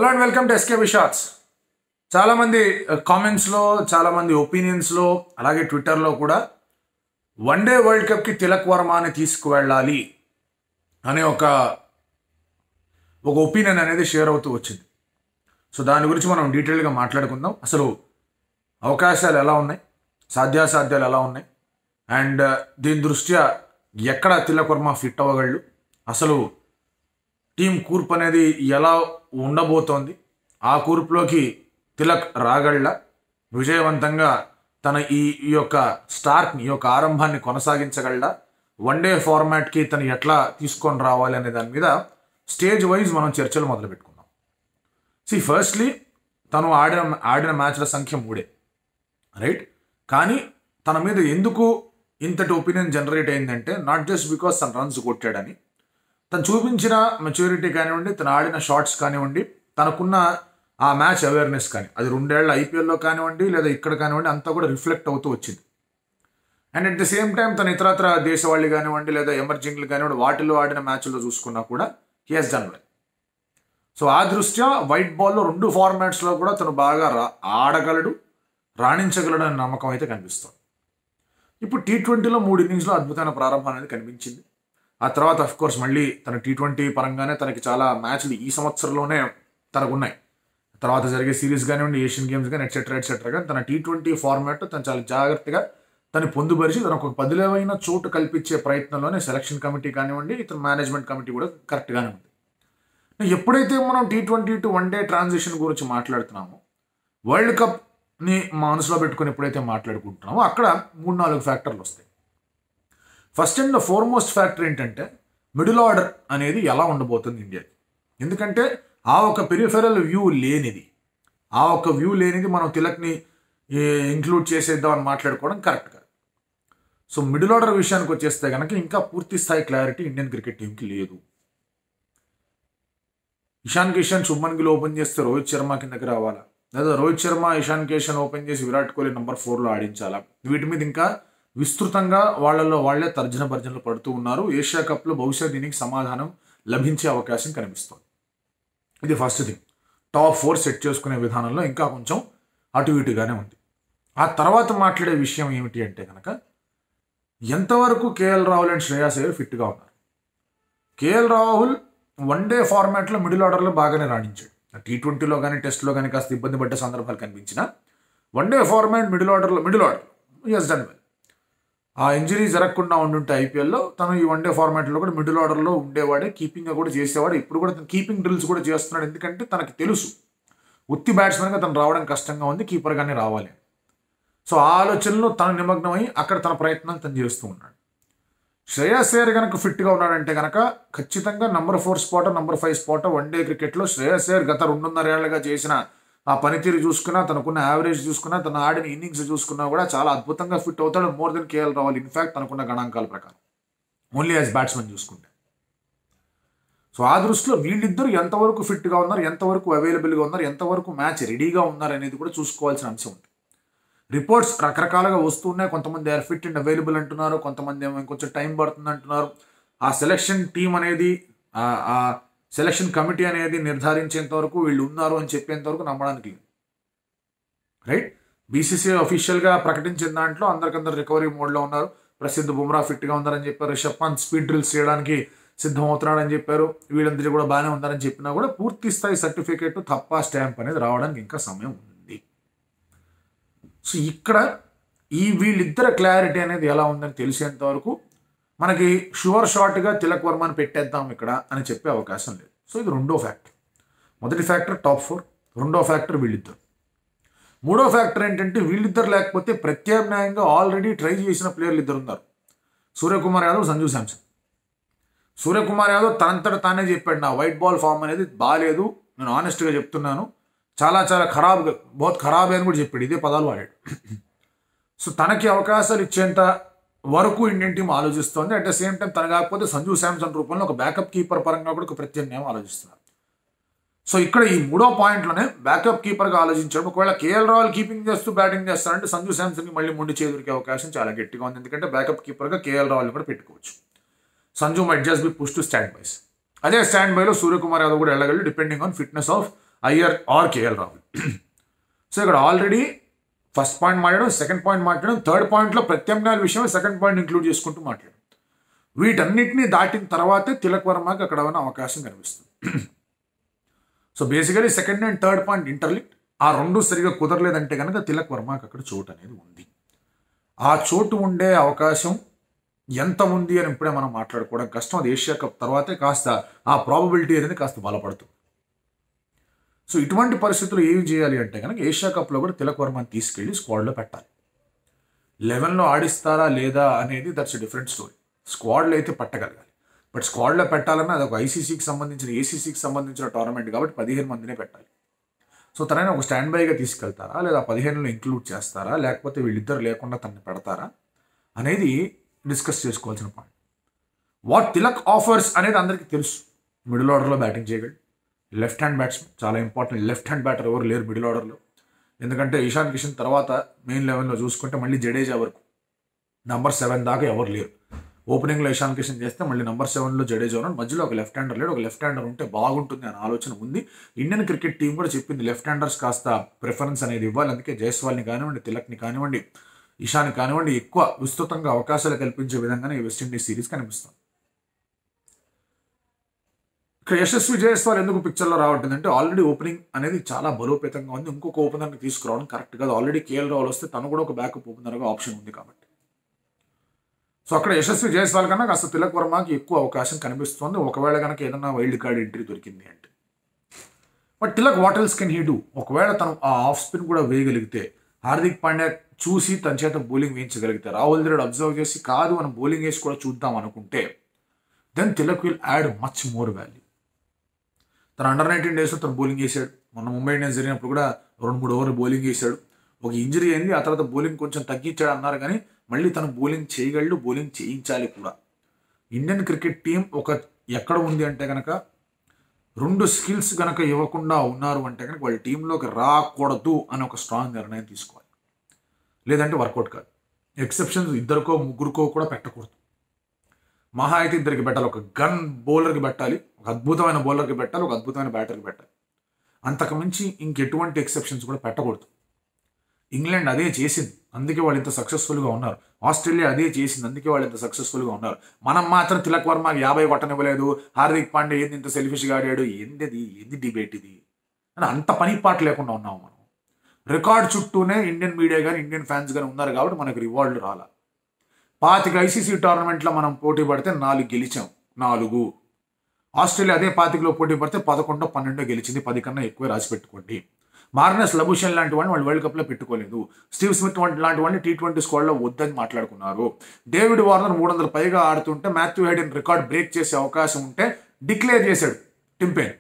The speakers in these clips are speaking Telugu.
hello and welcome to SKB shorts చాలామంది కామెంట్స్లో చాలామంది ఒపీనియన్స్లో అలాగే ట్విట్టర్లో కూడా వన్ డే వరల్డ్ కప్కి తిలక్ వర్మని తీసుకువెళ్ళాలి అనే ఒక ఒక ఒపీనియన్ అనేది షేర్ అవుతూ వచ్చింది సో దాని గురించి మనం డీటెయిల్గా మాట్లాడుకుందాం అసలు అవకాశాలు ఎలా ఉన్నాయి సాధ్యాసాధ్యాలు ఎలా ఉన్నాయి అండ్ దీని దృష్ట్యా ఎక్కడ తిలక్ వర్మ ఫిట్ అవ్వగలడు అసలు టీం కూర్పు అనేది ఎలా ఉండబోతోంది ఆ కూర్పులోకి తిలక్ రాగళ్ళ విజయవంతంగా తన ఈ ఈ యొక్క స్టార్ట్ని ఈ యొక్క ఆరంభాన్ని కొనసాగించగలడా వన్ డే ఫార్మాట్కి తను ఎట్లా తీసుకొని రావాలి అనే దాని మీద స్టేజ్ వైజ్ మనం చర్చలు మొదలు పెట్టుకుందాం సి ఫస్ట్లీ తను ఆడిన ఆడిన మ్యాచ్ల సంఖ్య మూడే రైట్ కానీ తన మీద ఎందుకు ఇంతటి ఒపీనియన్ జనరేట్ అయిందంటే నాట్ జస్ట్ బికాస్ తన రన్స్ కొట్టాడని తను చూపించిన మెచ్యూరిటీ కానివ్వండి తను ఆడిన షాట్స్ కానివ్వండి తనకున్న ఆ మ్యాచ్ అవేర్నెస్ కానీ అది రెండేళ్ల ఐపీఎల్లో కానివ్వండి లేదా ఇక్కడ కానివ్వండి అంతా కూడా రిఫ్లెక్ట్ అవుతూ వచ్చింది and at the same time తన ఇతరత్ర దేశవాళి కానివ్వండి లేదా ఎమర్జింగ్లు కానివ్వండి వాటిలో ఆడిన మ్యాచ్లో చూసుకున్నా కూడా he has done well so ఆ దృష్ట్యా వైట్ బాల్లో రెండు ఫార్మాట్స్లో కూడా తను బాగా రా ఆడగలడు రాణించగలడు అనే నమ్మకం అయితే కనిపిస్తుంది ఇప్పుడు టీ ట్వంటీలో మూడు ఇన్నింగ్స్లో అద్భుతమైన ప్రారంభం అనేది కనిపించింది ఆ తర్వాత అఫ్ కోర్స్ మళ్ళీ తన టీ ట్వంటీ పరంగానే తనకి చాలా మ్యాచ్లు ఈ సంవత్సరంలోనే తనకు ఉన్నాయి తర్వాత జరిగే సిరీస్ కానివ్వండి ఏషియన్ గేమ్స్ కానీ ఎట్సెట్రా ఎట్సెట్రా కానీ తన టీ ట్వంటీ ఫార్మాట్ తను చాలా జాగ్రత్తగా తను పొందుపరిచి తన ఒక పదిలేవైన చోటు కల్పించే ప్రయత్నంలోనే సెలక్షన్ కమిటీ కానివ్వండి ఇతర మేనేజ్మెంట్ కమిటీ కూడా కరెక్ట్గానే ఉంది ఎప్పుడైతే మనం T twenty to one day transition గురించి మాట్లాడుతున్నామో వరల్డ్ కప్ని మనసులో పెట్టుకుని ఎప్పుడైతే మాట్లాడుకుంటున్నామో అక్కడ మూడు నాలుగు ఫ్యాక్టర్లు వస్తాయి ఫస్ట్ అండ్ ఫోర్మోస్ట్ ఫ్యాక్టర్ ఏంటంటే మిడిల్ ఆర్డర్ అనేది ఎలా ఉండబోతుంది ఇండియాకి ఎందుకంటే ఆ ఒక పెరిఫెరల్ వ్యూ లేనిది ఆ ఒక వ్యూ లేనిది మనం తిలక్ని ఇంక్లూడ్ చేసేద్దాం అని మాట్లాడుకోవడం కరెక్ట్ కాదు సో మిడిల్ ఆర్డర్ విషయానికి వచ్చేస్తే కనుక ఇంకా పూర్తి స్థాయి క్లారిటీ ఇండియన్ క్రికెట్ టీంకి లేదు ఇషాన్ కిషన్ శుభన్ గిల్ ఓపెన్ చేస్తే రోహిత్ శర్మ కిందకి రావాలా లేదా రోహిత్ శర్మ ఇషాన్ కిషన్ ఓపెన్ చేసి విరాట్ కోహ్లీ నెంబర్ ఫోర్లో ఆడించాలా వీటి మీద ఇంకా విస్తృతంగా వాళ్ళల్లో వాళ్లే తర్జన భర్జనలు పడుతూ ఉన్నారు ఏషియా కప్లో బహుశా దీనికి సమాధానం లభించే అవకాశం కనిపిస్తుంది ఇది first thing top four set చేసుకునే విధానంలో ఇంకా కొంచెం అటు ఇటుగానే ఉంది ఆ తర్వాత మాట్లాడే విషయం ఏమిటి అంటే కనుక ఎంతవరకు కేఎల్ రాహుల్ అండ్ శ్రేయాస్ అయ్యర్ ఫిట్గా ఉన్నారు కేఎల్ రాహుల్ వన్ డే ఫార్మాట్లో మిడిల్ ఆర్డర్లో బాగానే రాణించాడు టీ ట్వంటీలో కానీ టెస్ట్లో కానీ కాస్త ఇబ్బంది పడ్డ సందర్భాలు కనిపించిన వన్ డే ఫార్మాట్ మిడిల్ ఆర్డర్లో middle order is done well ఆ ఇంజరీ జరగకుండా ఉండుంటే ఐపీఎల్లో తను ఈ వన్ డే ఫార్మాట్లో కూడా మిడిల్ ఆర్డర్లో ఉండేవాడే కీపింగ్ కూడా చేసేవాడు ఇప్పుడు కూడా తను కీపింగ్ డ్రిల్స్ కూడా చేస్తున్నాడు ఎందుకంటే తనకి తెలుసు ఉత్తి బ్యాట్స్మెన్గా తను రావడం కష్టంగా ఉంది కీపర్గానే రావాలి సో ఆ ఆలోచనలో తను నిమగ్నమై అక్కడ తన ప్రయత్నం తను చేస్తూ ఉన్నాడు శ్రేయస్ అయ్యర్ కనుక ఫిట్గా ఉన్నాడంటే కనుక ఖచ్చితంగా number four spot number five spot one day క్రికెట్లో శ్రేయస్ అయ్యర్ గత రెండున్నరేళ్లుగా చేసిన ఆ పనితీరు చూసుకున్నా తనకున్న యావరేజ్ చూసుకున్నా తన ఆడిన ఇన్నింగ్స్ చూసుకున్నా కూడా చాలా అద్భుతంగా ఫిట్ అవుతాడు మోర్ దెన్ కేఎల్ రావాలి ఇన్ఫాక్ట్ తనకున్న గణాంకాల ప్రకారం ఓన్లీ యాజ్ బ్యాట్స్మెన్ చూసుకుంటే సో ఆ దృష్టిలో వీళ్ళిద్దరూ ఎంతవరకు ఫిట్గా ఉన్నారు ఎంతవరకు అవైలబుల్గా ఉన్నారు ఎంతవరకు మ్యాచ్ రెడీగా ఉన్నారు అనేది కూడా చూసుకోవాల్సిన అంశం ఉంది రిపోర్ట్స్ రకరకాలుగా వస్తున్నాయి కొంతమంది ఆర్ ఫిట్ అండ్ అవైలబుల్ అంటున్నారు కొంతమంది ఏమో ఇంకొంచెం టైం పడుతుంది అంటున్నారు ఆ సెలక్షన్ టీం అనేది ఆ సెలక్షన్ కమిటీ అనేది నిర్ధారించేంత వరకు వీళ్ళు ఉన్నారు అని చెప్పేంత వరకు నమ్మడానికి లేదు రైట్ బీసీసీఐ అఫీషియల్గా ప్రకటించిన దాంట్లో అందరికందరు రికవరీ మోడ్లో ఉన్నారు ప్రసిద్ధ బుమ్రా ఫిట్గా ఉన్నారని చెప్పారు రిషబ్ పంత్ స్పీడ్ డ్రిల్స్ చేయడానికి సిద్ధమవుతున్నాడని చెప్పారు వీళ్ళందరూ కూడా బాగానే ఉన్నారని చెప్పినా కూడా పూర్తి స్థాయి సర్టిఫికేట్ తప్ప స్టాంప్ అనేది రావడానికి ఇంకా సమయం ఉంది సో ఇక్కడ ఈ వీళ్ళిద్దర క్లారిటీ అనేది ఎలా ఉందని తెలిసేంత వరకు మనకి షూర్ షార్ట్గా తిలక్ వర్మని పెట్టేద్దాం ఇక్కడ అని చెప్పే అవకాశం లేదు సో ఇది రెండో ఫ్యాక్టర్ మొదటి ఫ్యాక్టర్ టాప్ ఫోర్ రెండో ఫ్యాక్టర్ వీళ్ళిద్దరు మూడో ఫ్యాక్టర్ ఏంటంటే వీళ్ళిద్దరు లేకపోతే ప్రత్యామ్నాయంగా ఆల్రెడీ ట్రై చేసిన ప్లేయర్లు ఇద్దరు ఉన్నారు సూర్యకుమార్ యాదవ్ సంజు శాంసన్ సూర్యకుమార్ యాదవ్ తనంతట తానే చెప్పాడు నా వైట్ బాల్ ఫామ్ అనేది బాగాలేదు నేను ఆనెస్ట్గా చెప్తున్నాను చాలా చాలా ఖరాబ్ బహుత్ ఖరాబ్ అని కూడా చెప్పాడు ఇదే పదాలు వాడాడు సో తనకి అవకాశాలు ఇచ్చేంత వరకు ఇండియన్ టీం ఆలోచిస్తోంది అట్ ద సేమ్ టైం తన కాకపోతే సంజు శాంసన్ రూపంలో ఒక బ్యాకప్ కీపర్ పరంగా కూడా ఒక ప్రత్యామ్నాయం ఆలోచిస్తున్నారు సో ఇక్కడ ఈ మూడో పాయింట్లోనే బ్యాకప్ కీపర్గా ఆలోచించడం ఒకవేళ కేఎల్ రావుల్ కీపింగ్ చేస్తూ బ్యాటింగ్ చేస్తారంటే సంజు శాంసన్కి మళ్ళీ ముందు చేదురికే అవకాశం చాలా గట్టిగా ఉంది ఎందుకంటే బ్యాకప్ కీపర్గా కేఎల్ రావుల్ కూడా పెట్టుకోవచ్చు Sanju might just be push to standbys అదే స్టాండ్ బైలో సూర్యకుమార్ యాదవ్ కూడా వెళ్ళగలడు depending on fitness of Iyer or KL Rahul so ఇక్కడ ఆల్రెడీ ఫస్ట్ పాయింట్ మాట్లాడడం సెకండ్ పాయింట్ మాట్లాడడం థర్డ్ పాయింట్లో ప్రత్యామ్నాయాల విషయం సెకండ్ పాయింట్ ఇంక్లూడ్ చేసుకుంటూ మాట్లాడడం వీటన్నిటిని దాటిన తర్వాతే తిలక్ వర్మకి అక్కడ ఉన్న అవకాశం కనిపిస్తుంది so basically second and third point interlinked ఆ రెండు సరిగా కుదరలేదంటే కనుక తిలక్ వర్మకి అక్కడ చోటు అనేది ఉంది ఆ చోటు ఉండే అవకాశం ఎంత ఉంది అని ఇప్పుడే మనం మాట్లాడుకోవడం కష్టం అది ఏషియా కప్ తర్వాతే కాస్త ఆ ప్రాబబిలిటీ అనేది కాస్త బలపడుతుంది సో ఇటువంటి పరిస్థితులు ఏమి చేయాలి అంటే కనుక ఏషియా కప్లో కూడా తిలక్ వర్మని తీసుకెళ్ళి స్క్వాడ్లో పెట్టాలి లెవెన్లో ఆడిస్తారా లేదా అనేది దట్స్ డిఫరెంట్ స్టోరీ స్క్వాడ్లో అయితే పట్టగలగాలి బట్ స్క్వాడ్లో పెట్టాలన్నా అది ఒక ఐసీసీకి సంబంధించిన ఏసీసీకి సంబంధించిన టోర్నమెంట్ కాబట్టి పదిహేను మందినే పెట్టాలి సో తనని ఒక స్టాండ్ బైగా తీసుకెళ్తారా లేదా పదిహేనులో ఇంక్లూడ్ చేస్తారా లేకపోతే వీళ్ళిద్దరు లేకుండా తనని పెడతారా అనేది డిస్కస్ చేసుకోవాల్సిన పాయింట్ వాట్ తిలక్ ఆఫర్స్ అనేది అందరికీ తెలుసు మిడిల్ ఆర్డర్లో బ్యాటింగ్ చేయగలడు లెఫ్ట్ హ్యాండ్ బ్యాట్స్మెన్ చాలా ఇంపార్టెంట్ లెఫ్ట్ హ్యాండ్ బ్యాటర్ ఎవరు లేరు మిడిల్ ఆర్డర్లో ఎందుకంటే ఇషాన్ కిషన్ తర్వాత మెయిన్ లెవెల్లో చూసుకుంటే మళ్ళీ జడేజా వరకు నంబర్ సెవెన్ దాకా ఎవరు లేరు ఓపెనింగ్లో ఇషాన్ కిషన్ చేస్తే మళ్ళీ నంబర్ సెవెన్లో జడేజా ఉన్నాడు మధ్యలో ఒక లెఫ్ట్ హ్యాండర్ లేడు ఒక లెఫ్ట్ హ్యాండర్ ఉంటే బాగుంటుంది అనే ఆలోచన ఉంది ఇండియన్ క్రికెట్ టీం కూడా చెప్పింది లెఫ్ట్ హ్యాండర్స్ కాస్త ప్రిఫరెన్స్ అనేది ఇవ్వాలి అందుకే జైస్వాల్ని కానివ్వండి తిలక్ని కానివ్వండి ఇషాన్ కానివ్వండి ఎక్కువ విస్తృతంగా అవకాశాలు కల్పించే విధంగానే ఈ వెస్టిండీస్ సిరీస్ కనిపిస్తుంది ఇక్కడ యశస్వి జయస్వాల్ ఎందుకు పిక్చర్లో రావట్లేదంటే ఆల్రెడీ ఓపెనింగ్ అనేది చాలా బలోపేతంగా ఉంది ఇంకొక ఓపెనర్ని తీసుకురావడం కరెక్ట్ కాదు ఆల్రెడీ కేఎల్ రావుల్ వస్తే తను కూడా ఒక బ్యాకప్ ఓపెనర్గా ఆప్షన్ ఉంది కాబట్టి సో అక్కడ యశస్వి జయస్వాల్ కన్నా కాస్త తిలక్ వర్మకి ఎక్కువ అవకాశం కనిపిస్తుంది ఒకవేళ కనుక ఏదైనా వైల్డ్ కార్డ్ ఎంట్రీ దొరికింది అంటే but Tilak what else can he do ఒకవేళ తను ఆ ఆఫ్ స్పిన్ కూడా వేయగలిగితే హార్దిక్ పాండ్యా చూసి తన చేత బౌలింగ్ వేయించగలిగితే రాహుల్ ద్రవిడ్ అబ్జర్వ్ చేసి కాదు మనం బౌలింగ్ వేసి కూడా చూద్దాం అనుకుంటే then Tilak will add much more value తన అండర్ నైన్టీన్ డేస్లో తను బౌలింగ్ చేశాడు మొన్న ముంబై ఇండియన్స్ జరిగినప్పుడు కూడా రెండు మూడు ఓవర్లు బౌలింగ్ చేశాడు ఒక ఇంజరీ అయింది ఆ తర్వాత బౌలింగ్ కొంచెం తగ్గించాడు అన్నారు కానీ మళ్ళీ తను బౌలింగ్ చేయగలడు బౌలింగ్ చేయించాలి కూడా ఇండియన్ క్రికెట్ టీం ఒక ఎక్కడ ఉంది అంటే కనుక రెండు స్కిల్స్ కనుక ఇవ్వకుండా ఉన్నారు అంటే కనుక వాళ్ళ టీంలోకి రాకూడదు అని ఒక స్ట్రాంగ్ నిర్ణయం తీసుకోవాలి లేదంటే వర్కౌట్ కాదు ఎక్సెప్షన్స్ ఇద్దరికో ముగ్గురికో కూడా పెట్టకూడదు మహా అయితే ఇద్దరికి పెట్టాలి ఒక గన్ బౌలర్కి పెట్టాలి ఒక అద్భుతమైన బౌలర్కి పెట్టాలి ఒక అద్భుతమైన బ్యాటర్కి పెట్టాలి అంతకు మించి ఇంకెటువంటి ఎక్సెప్షన్స్ కూడా పెట్టకూడదు ఇంగ్లాండ్ అదే చేసింది అందుకే వాళ్ళు ఇంత సక్సెస్ఫుల్గా ఉన్నారు ఆస్ట్రేలియా అదే చేసింది అందుకే వాళ్ళు ఇంత సక్సెస్ఫుల్గా ఉన్నారు మనం మాత్రం తిలక్ వర్మకి యాభై కొట్టనివ్వలేదు హార్దిక్ పాండే ఏంది ఇంత సెల్ఫిష్గా ఆడాడు ఏంది ఏంది డిబేట్ ఇది అని అంత పని పాట లేకుండా ఉన్నాము మనం రికార్డ్ చుట్టూనే ఇండియన్ మీడియా కానీ ఇండియన్ ఫ్యాన్స్ కానీ ఉన్నారు కాబట్టి మనకు రివార్డులు రాలా పాతిక ఐసీసీ టోర్నమెంట్లో మనం పోటీ పడితే నాలుగు గెలిచాం నాలుగు ఆస్ట్రేలియా అదే పాతికలో పోటీ పడితే పదకొండో పన్నెండో గెలిచింది పది కన్నా ఎక్కువ రాసి పెట్టుకోండి మార్నస్ లబుషన్ లాంటి వాడిని వాళ్ళు వరల్డ్ కప్లో పెట్టుకోలేదు స్టీవ్ స్మిత్ వంటి లాంటి వాడిని టీ ట్వంటీ స్క్వాడ్లో వద్దని మాట్లాడుకున్నారు డేవిడ్ వార్నర్ మూడు వందల పైగా ఆడుతుంటే మాథ్యూ హైడెన్ రికార్డ్ బ్రేక్ చేసే అవకాశం ఉంటే డిక్లేర్ చేశాడు Tim Paine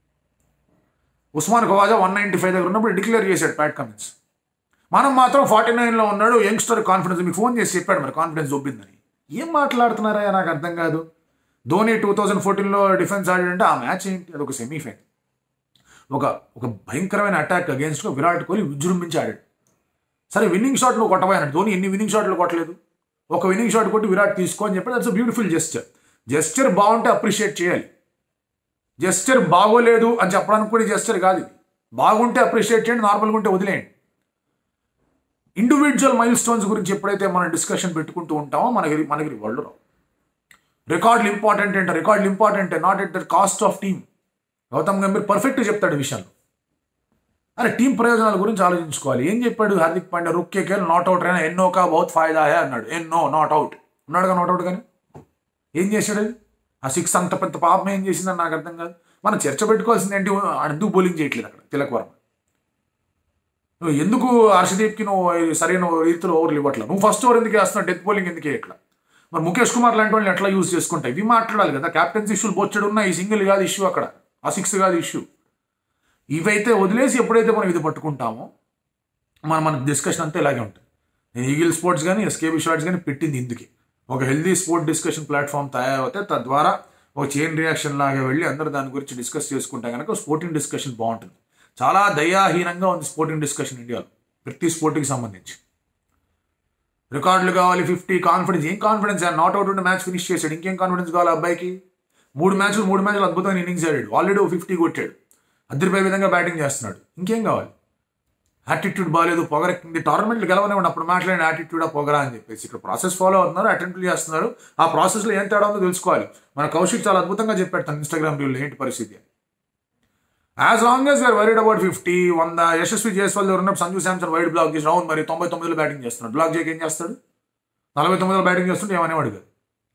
Usman Khawaja one ninety five దగ్గర ఉన్నప్పుడు డిక్లేర్ చేశాడు ప్యాట్ కమిన్స్ మనం మాత్రం ఫార్టీ నైన్లో ఉన్నాడు యంగ్స్టర్ కాన్ఫిడెన్స్ మీకు ఫోన్ చేసి చెప్పాడు మరి కాన్ఫిడెన్స్ దొబ్బిందని ఏం మాట్లాడుతున్నారా నాకు అర్థం కాదు ధోని టూ థౌజండ్ ఫోర్టీన్లో డిఫెన్స్ ఆడాడంటే ఆ మ్యాచ్ ఏంటి అది ఒక సెమీఫైనల్ ఒక ఒక భయంకరమైన అటాక్ అగేన్స్ట్లో విరాట్ కోహ్లీ విజృంభించి ఆడాడు సరే విన్నింగ్ షాట్ నువ్వు కొట్టబోయాడు ధోని ఎన్ని విన్నింగ్ షాట్లు కొట్టలేదు ఒక విన్నింగ్ షాట్ కొట్టి విరాట్ తీసుకో అని చెప్పి దట్స్ బ్యూటిఫుల్ జెస్చర్ జెస్చర్ బాగుంటే అప్రిషియేట్ చేయాలి జెస్చర్ బాగోలేదు అని చెప్పడానికి కూడా జెస్చర్ కాదు ఇది బాగుంటే అప్రిషియేట్ చేయండి నార్మల్గా ఉంటే వదిలేయండి ఇండివిజువల్ మైల్ స్టోన్స్ గురించి ఎప్పుడైతే మనం డిస్కషన్ పెట్టుకుంటూ ఉంటామో మనకి మనకి రివార్డు రావు రికార్డులు ఇంపార్టెంట్ అంటే రికార్డులు important not at the cost of team Gautam Gambhir perfect చెప్తాడు ఈ విషయంలో అరే టీం ప్రయోజనాల గురించి ఆలోచించుకోవాలి ఏం చెప్పాడు హార్దిక్ పాండ్యా రుక్కే కేల్ నాట్ అవుట్ అయినా ఎన్నో కా బహుత్ ఫాయిదా హే అన్నాడు ఎన్నో నాట్ అవుట్ ఉన్నాడుగా నాట్ అవుట్ కానీ ఏం చేశాడు అది ఆ సిక్స్ అంత పెద్ద పాపం ఏం చేసిందని నాకు అర్థం కాదు మనం చర్చ పెట్టుకోవాల్సింది ఏంటి ఎందుకు బౌలింగ్ చేయట్లేదు అక్కడ తిలక్ వర్మ నువ్వు ఎందుకు హర్షదీప్కి నువ్వు సరైన రీతిలో ఓవర్లు ఇవ్వట్లేదు నువ్వు ఫస్ట్ ఓవర్ ఎందుకు వేస్తున్నావు డెత్ బౌలింగ్ ఎందుకు ఇట్లా మరి ముఖేష్ కుమార్ లాంటి వాళ్ళని ఎట్లా యూజ్ చేసుకుంటాయి ఇవి మాట్లాడాలి కదా క్యాప్టెన్స్ ఇష్యూలు బొచ్చడు ఉన్న ఈ సింగిల్ కాదు ఇష్యూ అక్కడ ఆ సిక్స్ కాదు ఇష్యూ ఇవైతే వదిలేసి ఎప్పుడైతే మనం ఇది పట్టుకుంటామో మన మన డిస్కషన్ అంతా ఇలాగే ఉంటుంది నేను ఈగిల్ స్పోర్ట్స్ కానీ ఎస్కేబీ షార్ట్స్ కానీ పెట్టింది ఇందుకే ఒక హెల్దీ స్పోర్ట్ డిస్కషన్ ప్లాట్ఫామ్ తయారైతే తద్వారా ఒక చైన్ రియాక్షన్ లాగా వెళ్ళి అందరూ దాని గురించి డిస్కస్ చేసుకుంటే కనుక స్పోర్టింగ్ డిస్కషన్ బాగుంటుంది చాలా దయాహీనంగా ఉంది స్పోర్టింగ్ డిస్కషన్ ఇండియాలో ప్రతి స్పోర్ట్కి సంబంధించి రికార్డులు కావాలి ఫిఫ్టీ కాన్ఫిడెన్స్ ఏం కాన్ఫిడెన్స్ నాట్ అవుట్ ఉంటే మ్యాచ్ ఫినిష్ చేశాడు ఇంకేం కాన్ఫిడెన్స్ కావాలి అబ్బాయికి మూడు మ్యాచ్లు మూడు మ్యాచ్లు అద్భుతమైన ఇన్నింగ్స్ ఆడాడు ఆల్రెడీ ఫిఫ్టీ కొట్టాడు అదిరిపోయే విధంగా బ్యాటింగ్ చేస్తున్నాడు ఇంకేం కావాలి యాటిట్యూడ్ బాగాలేదు పొగరెక్కింది టోర్నమెంట్లు గెలవనివ్వండి అప్పుడు మాట్లాడిన యాటిట్యూడా పొగరా అని చెప్పేసి ఇక్కడ ప్రాసెస్ ఫాలో అవుతున్నారు అటెంప్ట్లు చేస్తున్నారు ఆ ప్రాసెస్లో ఏం తేడా ఉందో తెలుసుకోవాలి మన కౌశిక్ చాలా అద్భుతంగా చెప్పాడు తన ఇన్స్టాగ్రామ్ రీల్లో ఏంటి పరిస్థితి అని as long as we're worried about fifty వంద యశస్వి జైస్వాల్ దగ్గర ఉన్నప్పుడు సంజు శాంసన్ వైడ్ బ్లాక్ చేసి అవును మరి తొంభై తొమ్మిదిలో బ్యాటింగ్ చేస్తున్నాడు బ్లాక్ చేయక ఏం చేస్తాడు నలభై తొమ్మిదిలో బ్యాటింగ్ చేస్తుంటే ఏమనేవాడు కాదు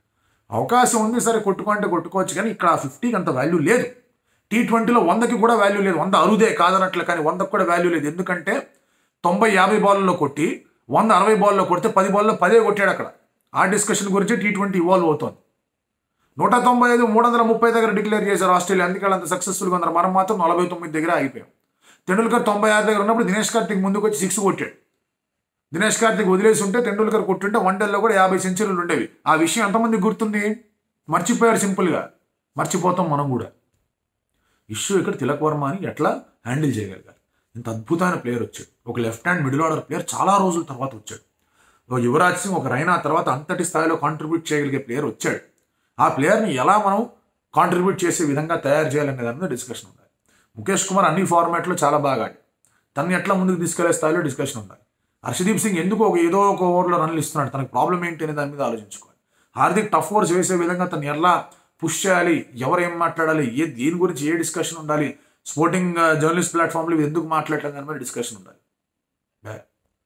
అవకాశం ఉంది సరే కొట్టుకుంటే కొట్టుకోవచ్చు కానీ ఇక్కడ ఆ ఫిఫ్టీకి అంత వాల్యూ లేదు టీ ట్వంటీలో వందకి కూడా వాల్యూ లేదు వంద అరుదే కాదనట్లు కానీ వందకు కూడా వాల్యూ లేదు ఎందుకంటే తొంభై యాభై బాల్లో కొట్టి వంద అరవై బాల్లో కొడితే పది బాల్లో పదే కొట్టాడు అక్కడ ఆ డిస్కషన్ గురించి టీ ట్వంటీ ఇవాల్వ్ అవుతోంది నూట తొంభై ఐదు మూడు వందల ముప్పై దగ్గర డిక్లేర్ చేశారు ఆస్ట్రేలియా అందుకే వాళ్ళు అంత సక్సెస్ఫుల్గా ఉన్నారు మనం మాత్రం నలభై తొమ్మిది దగ్గర ఆగిపోయాం తెండూల్కర్ తొంభై ఆరు దగ్గర ఉన్నప్పుడు దినేష్ కార్తిక్ ముందుకు వచ్చి సిక్స్ కొట్టాడు దినేష్ కార్తిక్ వదిలేసి ఉంటే తెండూల్కర్ కొట్టుంటే వన్డేల్లో కూడా యాభై సెంచరీలు ఉండేవి ఆ విషయం ఎంతమంది గుర్తుంది మర్చిపోయారు సింపుల్గా మర్చిపోతాం మనం కూడా ఇష్యూ ఇక్కడ తిలక్ వర్మ అని ఎట్లా హ్యాండిల్ చేయగలిగారు ఇంత అద్భుతమైన ప్లేయర్ వచ్చాడు ఒక left hand middle order player చాలా రోజుల తర్వాత వచ్చాడు ఒక యువరాజ్ సింగ్ ఒక రైనా తర్వాత అంతటి స్థాయిలో కాంట్రిబ్యూట్ చేయగలిగే ప్లేయర్ వచ్చాడు ఆ ప్లేయర్ని ఎలా మనం కాంట్రిబ్యూట్ చేసే విధంగా తయారు చేయాలనే దాని మీద డిస్కషన్ ఉండాలి ముఖేష్ కుమార్ అన్ని ఫార్మాట్లో చాలా బాగా ఆడి తనని ఎట్లా ముందుకు తీసుకెళ్లే స్థాయిలో డిస్కషన్ ఉండాలి హర్షదీప్ సింగ్ ఎందుకు ఒక ఏదో ఒక ఓవర్లో రన్లు ఇస్తున్నాడు తనకు ప్రాబ్లం ఏంటి అనే దాని మీద ఆలోచించుకోవాలి హార్దిక్ టఫ్ ఓవర్స్ వేసే విధంగా తను ఎలా పుష్ చేయాలి ఎవరు ఏం మాట్లాడాలి ఏ దీని గురించి ఏ డిస్కషన్ ఉండాలి స్పోర్టింగ్ జర్నలిస్ట్ ప్లాట్ఫామ్లో ఇవి ఎందుకు మాట్లాడలేదు దాని మీద డిస్కషన్ ఉండాలి బా-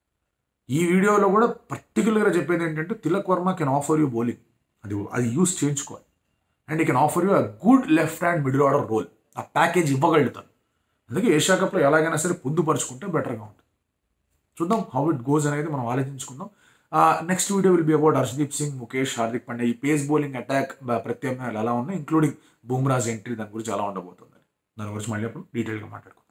ఈ వీడియోలో కూడా పర్టికులర్గా చెప్పేది ఏంటంటే Tilak Varma can offer you bowling అది అది యూస్ చేయించుకోవాలి అండ్ ఈ can offer you a good left hand middle order role ఆ ప్యాకేజ్ ఇవ్వగలుగుతాను అందుకే ఏషియా కప్లో ఎలాగైనా సరే పొందుపరుచుకుంటే బెటర్గా ఉంటుంది చూద్దాం హౌ ఇట్ గోస్ అనేది మనం ఆలోచించుకుందాం next video will be about Harshdeep Singh Mukesh Hardik Pandya ఈ పేస్ బౌలింగ్ అటాక్ ప్రత్యామ్నాయాలు ఎలా ఉన్నాయి ఇంక్లూడింగ్ బూమ్రాజ్ ఎంట్రీ దాని గురించి ఎలా ఉండబోతుంది దాని గురించి మళ్ళీ అప్పుడు డీటెయిల్గా మాట్లాడుకుందాం